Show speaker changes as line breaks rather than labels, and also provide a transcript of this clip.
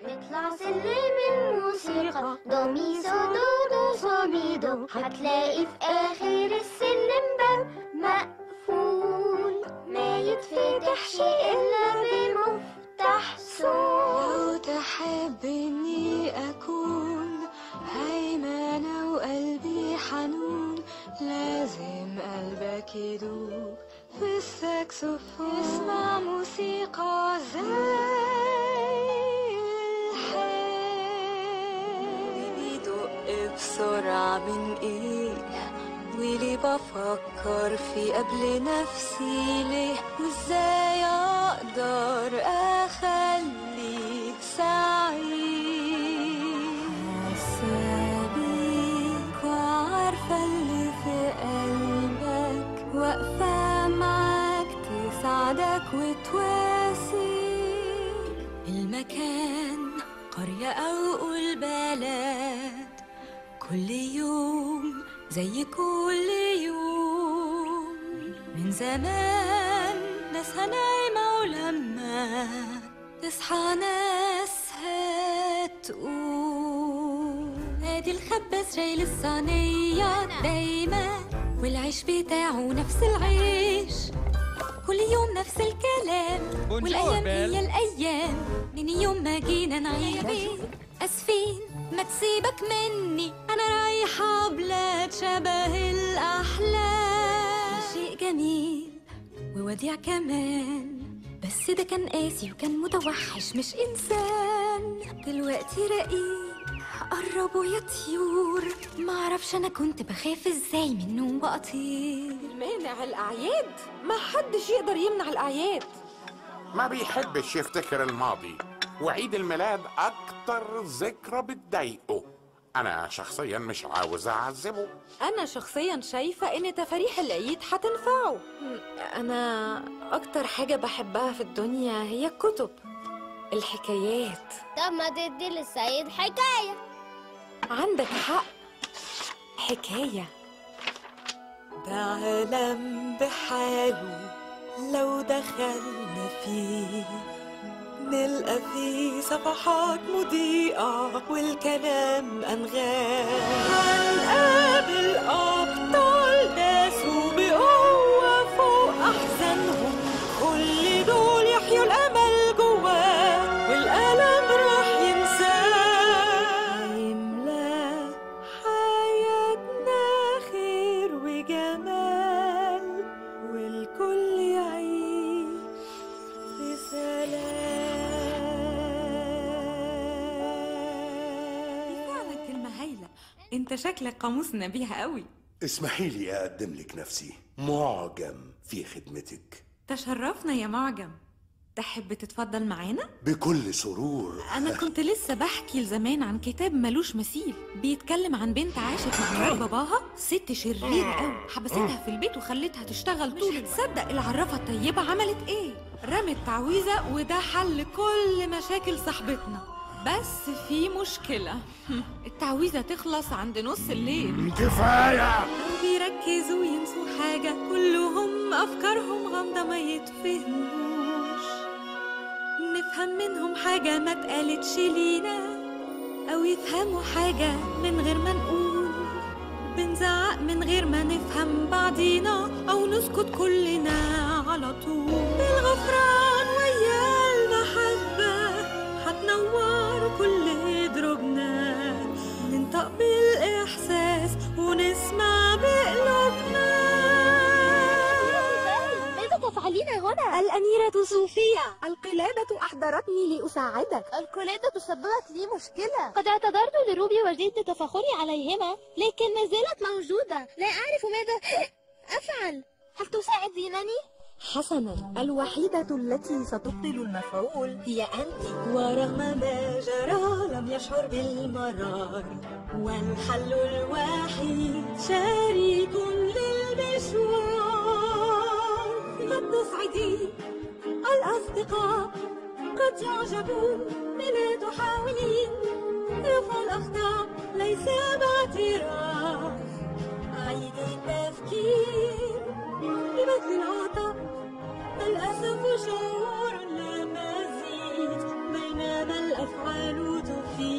نطلع سلم الموسيقى دو مي سو دو دو صو مي دو هتلاقي في آخر السلم باب مقفول ما يتفتحش إلا بمفتاح سول
لو تحب اني اكون هيمنة وقلبي حنون لازم قلبك يدوب في الساكسفون اسمع موسيقى زي الحال بيدق بسرعة من ايه وليه بفكر في قبل نفسي ليه وازاي اقدر اخليك سعيد حاسة بيك وعارفة اللي في قلبك واقفة معاك تساعدك وتواسيك المكان قرية أو قول بلد كل يوم زي كل يوم من زمان ناسها نايمة ولما تصحى ناسها تقوم ادي الخباز شايل الصينية دايما والعيش بتاعه نفس العيش كل يوم نفس الكلام والايام هي الايام من يوم ما جينا نعيش اسفين ما تسيبك مني انا رايحه بلاد شبه الاحلام شيء جميل ووديع كمان بس ده كان قاسي وكان متوحش مش انسان دلوقتي رقيق قربوا يا طيور معرفش انا كنت بخاف ازاي منه واطير
مانع الأعياد ما حدش يقدر يمنع الأعياد
ما بيحبش يفتكر الماضي وعيد الميلاد أكتر ذكرى بتضايقه أنا شخصيا مش عاوز أعذبه
أنا شخصيا شايفة إن تفاريح العيد هتنفعه أنا أكتر حاجة بحبها في الدنيا هي الكتب الحكايات
طب ما تدي للسيد حكاية
عندك حق حكاية ده عالم بحاله لو دخلنا فيه نلقى فيه صفحات مضيئة والكلام أنغام هنقابل أبطال داسوا بقوة فوق أحزانهم كل دول يحيوا الأمل جواه والألم راح ينساه يملى حياتنا خير وجمال والكل يعيش في سلام
دي فعلا كلمة هايلة انت شكلك قاموس نبيها قوي
اسمحي لي أقدم لك نفسي معجم في خدمتك
تشرفنا يا معجم تحب تتفضل معانا؟
بكل سرور
أنا كنت لسه بحكي لزمان عن كتاب ملوش مثيل بيتكلم عن بنت عاشت مع مرات باباها ست شريرة قوي حبستها في البيت وخلتها تشتغل طول تصدق العرافة الطيبة عملت إيه؟ رمت تعويذة وده حل كل مشاكل صاحبتنا بس في مشكلة التعويذة تخلص عند نص الليل
كفاية
لو بيركزوا ينسوا حاجة كلهم أفكارهم غامضة ما يتفهموش نفهم منهم حاجة ما اتقالتش لينا أو يفهموا حاجة من غير ما نقول بنزعق من غير ما نفهم بعضينا أو نسكت كلنا على طول الغفران ويا المحبة هتنور كل دروبنا ننطق بالإحساس ونسمع بقلوبنا
ماذا تفعلين هنا؟
الأميرة صوفيا القلادة أحضرتني لأساعدك
القلادة سببت لي مشكلة قد اعتذرت لروبي وجدت تفاخري عليهما لكن ما زالت موجودة لا أعرف ماذا أفعل هل تساعدينني؟
حسنا الوحيدة التي ستبطل المفعول هي أنت ورغم ما جرى لم يشعر بالمرار والحل الوحيد شريك للمشوار قد تسعدي الأصدقاء قد يعجبون بما تحاولين رفع الأخطاء ليس باعتراف عيدي التفكير ببذل العطاء الأسف شعور لا مزيد بين
كما الأفعال تفيد